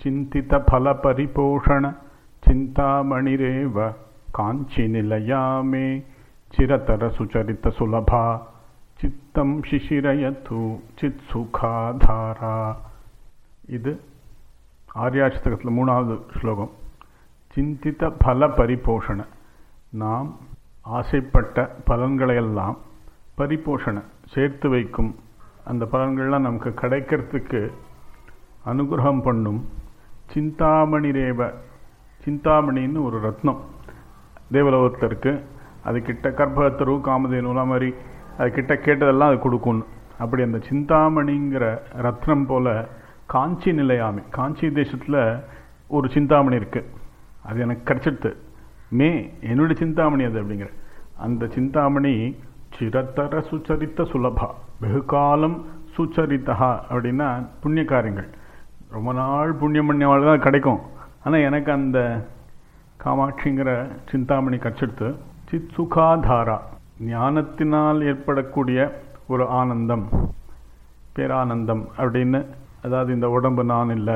चिन्तितफलपरिपोषण चिन्तामणिरेव काञ्चिनिलया मे चिरतरसुचरितसुलभा चित्तं शिशिरयतु चित्सुखाधारा இது ஆர்யாஷ்டகத்தில் மூணாவது ஸ்லோகம் சிந்தித்த பல பரிபோஷண நாம் ஆசைப்பட்ட பலன்களையெல்லாம் பரிபோஷண சேர்த்து வைக்கும் அந்த பலன்கள்லாம் நமக்கு கிடைக்கிறதுக்கு அனுகிரகம் பண்ணும் சிந்தாமணி ரேவ சிந்தாமணின்னு ஒரு ரத்னம் தேவலோகத்தில் இருக்குது அது கிட்ட கர்ப்பத்தரு காமதேனுலாம் மாதிரி அது கிட்ட கேட்டதெல்லாம் அது கொடுக்கும்னு அப்படி அந்த சிந்தாமணிங்கிற ரத்னம் போல காஞ்சி நிலையாமை காஞ்சி தேசத்தில் ஒரு சிந்தாமணி இருக்குது அது எனக்கு கிடச்சிடுது மே என்னுடைய சிந்தாமணி அது அப்படிங்கிற அந்த சிந்தாமணி சிரத்தர சுச்சரித்த சுலபா வெகு காலம் சுச்சரித்தா அப்படின்னா புண்ணிய காரியங்கள் ரொம்ப நாள் புண்ணியம் பண்ணியவாள் தான் கிடைக்கும் ஆனால் எனக்கு அந்த காமாட்சிங்கிற சிந்தாமணி கச்சிடுத்து சித் சுகாதாரா ஞானத்தினால் ஏற்படக்கூடிய ஒரு ஆனந்தம் பேரானந்தம் அப்படின்னு அதாவது இந்த உடம்பு நான் இல்லை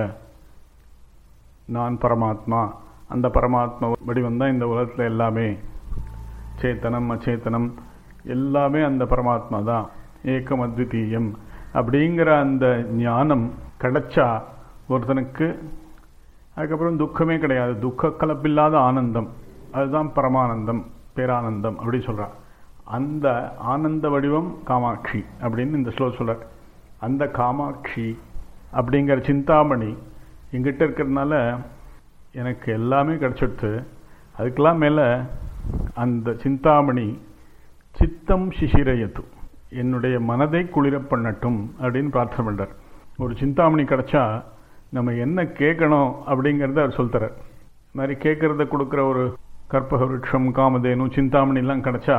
நான் பரமாத்மா அந்த பரமாத்மா வடிவம் தான் இந்த உலகத்தில் எல்லாமே சேத்தனம் அச்சேத்தனம் எல்லாமே அந்த பரமாத்மா தான் ஏக்கம் அத்விதீயம் அப்படிங்கிற அந்த ஞானம் கிடைச்சா ஒருத்தனுக்கு அதுக்கப்புறம் துக்கமே கிடையாது துக்க கலப்பில்லாத ஆனந்தம் அதுதான் பரமானந்தம் பேரானந்தம் அப்படி சொல்கிறான் அந்த ஆனந்த வடிவம் காமாட்சி அப்படின்னு இந்த ஸ்லோ சொல்கிறார் அந்த காமாட்சி அப்படிங்கிற சிந்தாமணி எங்கிட்ட இருக்கிறதுனால எனக்கு எல்லாமே கிடச்சிடுத்து அதுக்கெல்லாம் மேலே அந்த சிந்தாமணி சித்தம் சிசிரயத்து என்னுடைய மனதை குளிர பண்ணட்டும் அப்படின்னு பிரார்த்தனை பண்ணுறார் ஒரு சிந்தாமணி கிடச்சா நம்ம என்ன கேட்கணும் அப்படிங்கிறத அவர் சொல்கிறார் இது மாதிரி கேட்குறத கொடுக்குற ஒரு கற்பக விருட்சம் காமதேனு சிந்தாமணிலாம் கிடச்சா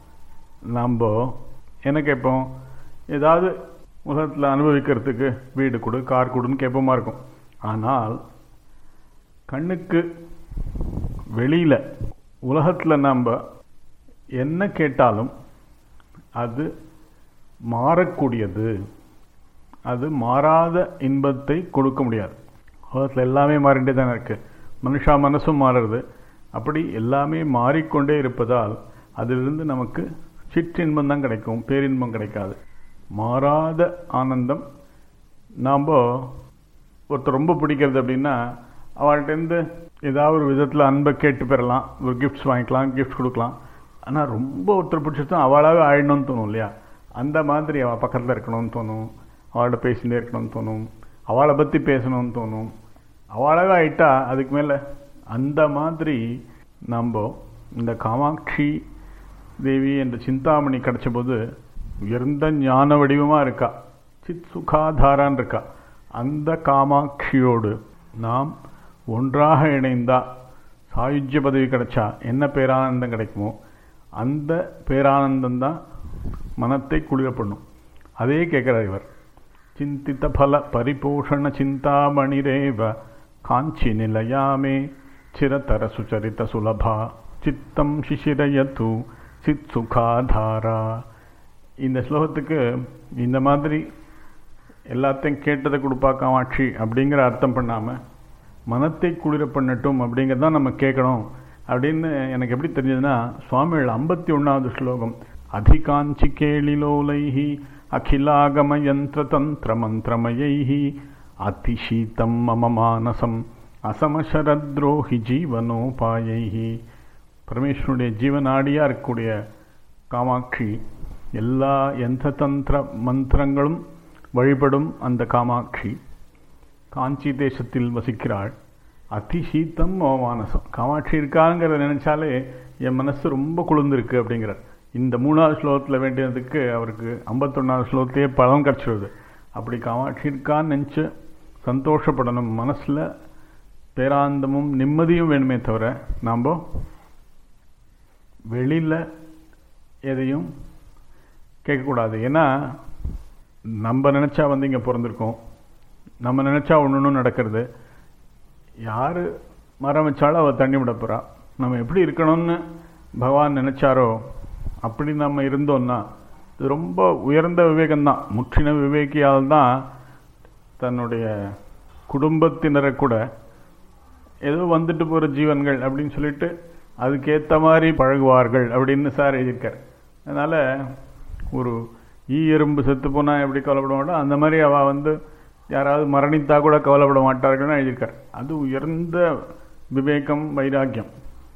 நாம் என்ன கேட்போம் ஏதாவது உலகத்தில் அனுபவிக்கிறதுக்கு வீடு கொடு கார் கொடுன்னு கேட்போமா இருக்கும் ஆனால் கண்ணுக்கு வெளியில் உலகத்தில் நாம் என்ன கேட்டாலும் அது மாறக்கூடியது அது மாறாத இன்பத்தை கொடுக்க முடியாது உலகத்தில் எல்லாமே மாறிண்டே தானே இருக்குது மனுஷா மனசும் மாறுறது அப்படி எல்லாமே மாறிக்கொண்டே இருப்பதால் அதிலிருந்து நமக்கு சிற்றின்பம் தான் கிடைக்கும் பேரின்பம் கிடைக்காது மாறாத ஆனந்தம் நாம் ஒருத்தர் ரொம்ப பிடிக்கிறது அப்படின்னா அவள்கிட்டேருந்து ஏதாவது ஒரு விதத்தில் அன்பை கேட்டு பெறலாம் ஒரு கிஃப்ட்ஸ் வாங்கிக்கலாம் கிஃப்ட்ஸ் கொடுக்கலாம் ஆனால் ரொம்ப ஒருத்தர் பிடிச்சதும் அவளாகவே ஆயிடணும்னு தோணும் இல்லையா அந்த மாதிரி அவள் பக்கத்தில் இருக்கணும்னு தோணும் அவள்கிட்ட பேசிகிட்டே இருக்கணும்னு தோணும் அவளை பற்றி பேசணும்னு தோணும் அவளாகவே ஆயிட்டா அதுக்கு மேலே அந்த மாதிரி நம்ம இந்த காமாட்சி தேவி என்ற சிந்தாமணி கிடைச்ச போது உயர்ந்த ஞான வடிவமாக இருக்கா சித் சுகாதாரான் இருக்கா அந்த காமாட்சியோடு நாம் ஒன்றாக இணைந்தா சாயுஜ்ய பதவி கிடைச்சா என்ன பேரானந்தம் கிடைக்குமோ அந்த பேரானந்தம் தான் மனத்தை குளிர பண்ணும் அதே கேட்குறார் இவர் சிந்தித்த பல பரிபோஷண சிந்தாமணிரேவ காஞ்சி நிலையாமே சிரதர சுச்சரித்த சுலபா சித்தம் சிசிரயத்து சித் சுகாதாரா இந்த ஸ்லோகத்துக்கு இந்த மாதிரி எல்லாத்தையும் கேட்டதை கொடுப்பா காமாட்சி அப்படிங்கிற அர்த்தம் பண்ணாமல் மனத்தை குளிர பண்ணட்டும் அப்படிங்கிறதான் நம்ம கேட்கணும் அப்படின்னு எனக்கு எப்படி தெரிஞ்சதுன்னா சுவாமிகள் ஐம்பத்தி ஒன்றாவது ஸ்லோகம் அதிகாஞ்சி கேளிலோலைஹி அகிலாகம யந்திர தந்திர மந்திரமயைஹி அதிசீதம் மம மானசம் அசமசரத்ரோஹி ஜீவனோபாயைஹி பரமேஸ்வருடைய ஜீவனாடியாக இருக்கக்கூடிய காமாட்சி எல்லா யந்திர தந்திர மந்திரங்களும் வழிபடும் அந்த காமாட்சி காஞ்சி தேசத்தில் வசிக்கிறாள் அதிசீத்தம் மானசம் காமாட்சி இருக்காங்கிறத நினைச்சாலே என் மனசு ரொம்ப குளிர்ந்துருக்கு அப்படிங்கிறார் இந்த மூணாவது ஸ்லோகத்தில் வேண்டியதுக்கு அவருக்கு ஐம்பத்தொன்னாவது ஸ்லோகத்தையே பலன் கிடச்சிடுது அப்படி காமாட்சி இருக்கான்னு நினச்சி சந்தோஷப்படணும் மனசில் பேராந்தமும் நிம்மதியும் வேணுமே தவிர நாம் வெளியில் எதையும் கேட்கக்கூடாது ஏன்னா நம்ம நினச்சா வந்து இங்கே பிறந்திருக்கோம் நம்ம நினச்சா ஒன்று ஒன்று நடக்கிறது யார் மரம் வச்சாலும் அவள் தண்ணி விட போகிறா நம்ம எப்படி இருக்கணும்னு பகவான் நினச்சாரோ அப்படி நம்ம இருந்தோம்னா இது ரொம்ப உயர்ந்த விவேகம்தான் முற்றின விவேகியால் தான் தன்னுடைய குடும்பத்தினரை கூட ஏதோ வந்துட்டு போகிற ஜீவன்கள் அப்படின்னு சொல்லிட்டு அதுக்கேற்ற மாதிரி பழகுவார்கள் அப்படின்னு சார் எழுதியிருக்கார் அதனால் ஒரு ஈ எறும்பு செத்து போனால் எப்படி கவலைப்பட மாட்டோம் அந்த மாதிரி அவள் வந்து யாராவது மரணித்தா கூட கவலைப்பட மாட்டார்கள்னு எழுதியிருக்கார் அது உயர்ந்த விவேகம் வைராக்கியம்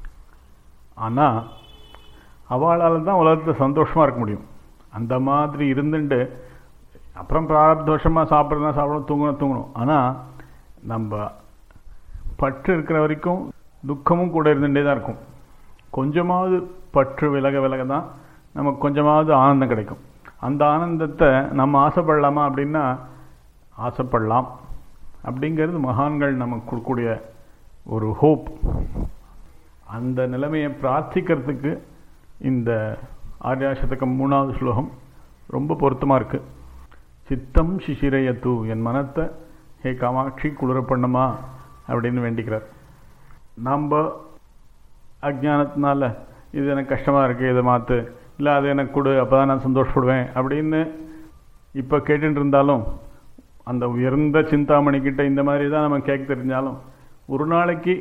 ஆனால் அவளால் தான் உலகத்தில் சந்தோஷமாக இருக்க முடியும் அந்த மாதிரி இருந்துட்டு அப்புறம் பிராரப்தோஷமாக சாப்பிட்றதா சாப்பிடணும் தூங்கணும் தூங்கணும் ஆனால் நம்ம பற்று இருக்கிற வரைக்கும் துக்கமும் கூட இருந்துகிட்டே தான் இருக்கும் கொஞ்சமாவது பற்று விலக விலக தான் நமக்கு கொஞ்சமாவது ஆனந்தம் கிடைக்கும் அந்த ஆனந்தத்தை நம்ம ஆசைப்படலாமா அப்படின்னா ஆசைப்படலாம் அப்படிங்கிறது மகான்கள் நமக்கு கொடுக்கக்கூடிய ஒரு ஹோப் அந்த நிலைமையை பிரார்த்திக்கிறதுக்கு இந்த ஆர்யாசதகம் மூணாவது ஸ்லோகம் ரொம்ப பொருத்தமாக இருக்குது சித்தம் சிசிரையத்து என் மனத்தை ஹே காமாட்சி குளிர பண்ணுமா அப்படின்னு வேண்டிக்கிறார் நாம் அஜானத்தினால இது எனக்கு கஷ்டமாக இருக்குது இதை மாற்று இல்லை அது எனக்கு கொடு அப்போ தான் நான் சந்தோஷப்படுவேன் அப்படின்னு இப்போ கேட்டுட்டு இருந்தாலும் அந்த உயர்ந்த சிந்தாமணி கிட்ட இந்த மாதிரி தான் நம்ம கேட்க தெரிஞ்சாலும் ஒரு நாளைக்கு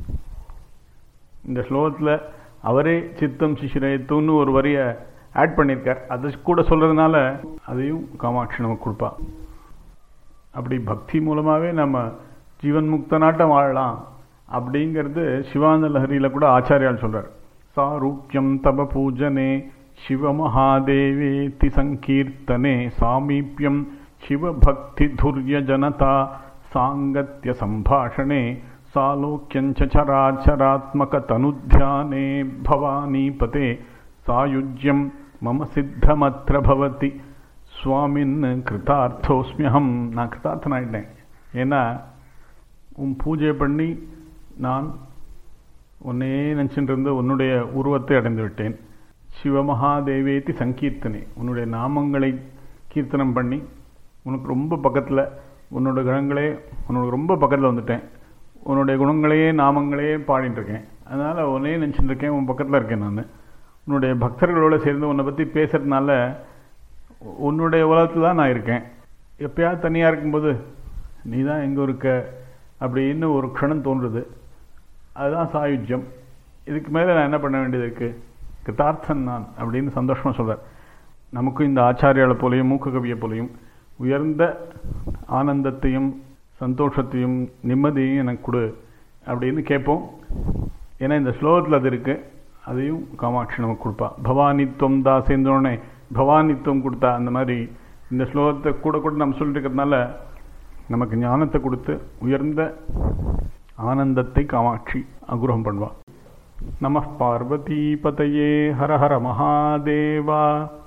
இந்த ஸ்லோகத்தில் அவரே சித்தம் சிசிரயத்துன்னு ஒரு வரியை ஆட் பண்ணியிருக்கார் அது கூட சொல்கிறதுனால அதையும் காமாட்சி நமக்கு கொடுப்பா அப்படி பக்தி மூலமாகவே நம்ம ஜீவன் முக்த நாட்டம் வாழலாம் அப்படிங்கிறது சிவானந்த லஹரியில் கூட ஆச்சாரியால் சொல்கிறார் சாரூக்கியம் தப பூஜனே சிவமகாதேவேதி சங்கீர்த்தனே சாமீப்பியம் சிவபக்தி துர்ய ஜனதா சாங்கத்ய சம்பாஷணே சாலோக்கியஞ்ச சராச்சராத்மக தனுத்தியானே பவானீபதே சாயுஜ்யம் மம சித்தமத்திர பவதி சுவாமின் கிருதார்த்தோஸ்மியகம் நான் கிருதார்த்தன் ஆயிட்டேன் ஏன்னா உன் பூஜை பண்ணி நான் உன்னையே நினச்சிட்டு இருந்து உன்னுடைய உருவத்தை அடைந்து விட்டேன் சிவமகாதேவேதி சங்கீர்த்தனை உன்னுடைய நாமங்களை கீர்த்தனம் பண்ணி உனக்கு ரொம்ப பக்கத்தில் உன்னோட குணங்களே உன்னோட ரொம்ப பக்கத்தில் வந்துட்டேன் உன்னுடைய குணங்களையே நாமங்களையே பாடிட்டு இருக்கேன் அதனால் உன்னையே நினச்சிட்டு இருக்கேன் உன் பக்கத்தில் இருக்கேன் நான் உன்னுடைய பக்தர்களோடு சேர்ந்து உன்னை பற்றி பேசுகிறதுனால உன்னுடைய உலகத்தில் தான் நான் இருக்கேன் எப்பயாவது தனியாக இருக்கும்போது நீ தான் எங்கே இருக்க அப்படின்னு ஒரு க்ஷணம் தோன்றுது அதுதான் சாயுஜ்யம் இதுக்கு மேலே நான் என்ன பண்ண வேண்டியது இருக்குது கிருத்தார்த்தன் நான் அப்படின்னு சந்தோஷமாக சொல்கிறார் நமக்கும் இந்த ஆச்சாரியாளை போலையும் மூக்க கவியை போலையும் உயர்ந்த ஆனந்தத்தையும் சந்தோஷத்தையும் நிம்மதியையும் எனக்கு கொடு அப்படின்னு கேட்போம் ஏன்னா இந்த ஸ்லோகத்தில் அது இருக்குது அதையும் காமாட்சி நமக்கு கொடுப்பா பவானித்துவம் தான் சேர்ந்தோடனே பவானித்துவம் கொடுத்தா அந்த மாதிரி இந்த ஸ்லோகத்தை கூட கூட நம்ம சொல்லிட்டு இருக்கிறதுனால நமக்கு ஞானத்தை கொடுத்து உயர்ந்த ஆனந்தத்தை காமாட்சி அகுரம் பண்ணுவா நம பார்வதி பதையே ஹர ஹர மகாதேவா